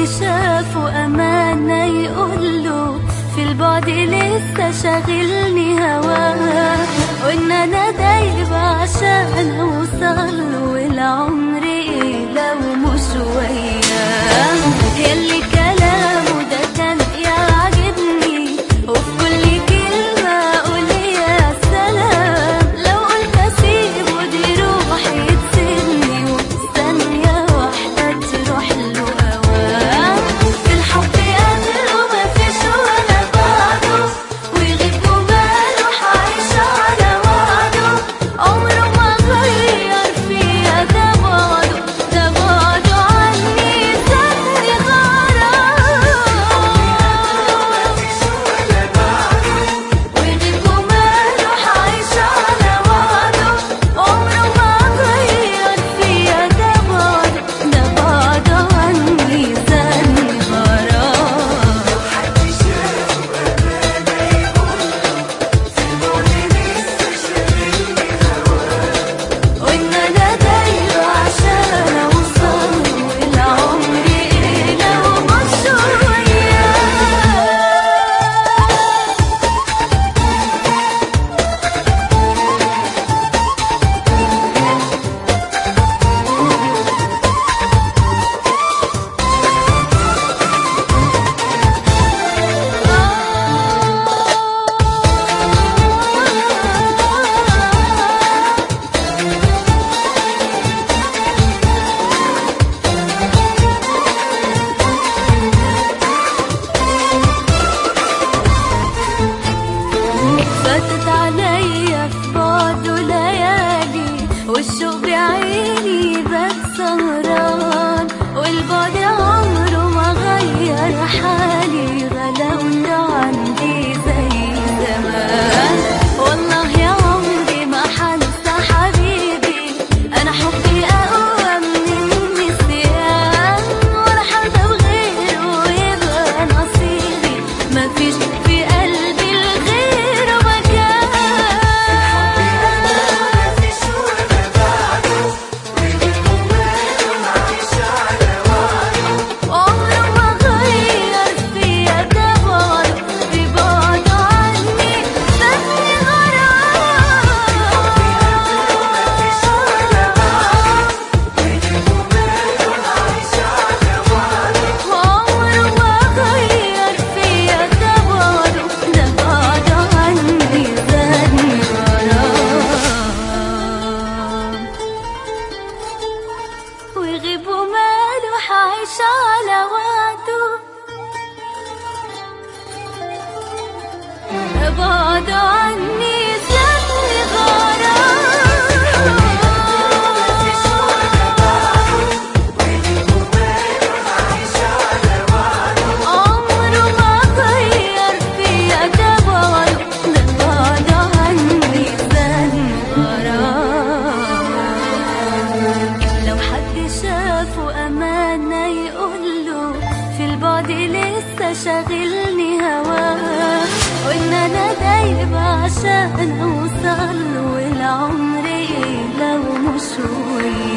حد شافه أمانة يقوله في البعد لسه شاغلني هواه وإن أنا دايب عشان أوصل والعمر إيه لو مش وياه يلي كلامه ده كان يعجبني وفي كل كلمة أقول يا سلام لو قلت أسيبه دي روحي تسيبني وثانية واحدة تروح له أوام في الحب قبله مفيش ولا بعده ويغيب وماله عايش على وعده عمره ما غير فيها ده بعده ده بعده عني سابني غرام ويغيب وماله عايش على وعده عمره ما غير فيها ده بعده ده بعده عني سابني غرام وإن أنا دايما عشان أوصل والعمر إيه لو مش وياه فاتت عليا في بعده ليالي والشوق بعيني بات سهران والبعد عمره ما غير حالي غلاوته عندي زي زمان والله يا عمري ما حنسى حبيبي انا حبي اقوى من النسيان ولا حدا بغيره يبقى نصيبي مفيش في قلبي الغير مكان عمره ما غير فيا ده بعده ببعده عني سابني غرام عمره ما غير فيا ده بعده ده بعده عني زادني غرام ويغيب وماله عايش على وعده بعد عني زادني غرام عمره ما غير فيا ده بعده ده بعده عني زادني غرام لو حد شافه أمانة يقوله في البعد لسه شاغلني هواه وإن أنا دايب عشان أوصل والعمر إيه لو مش وياه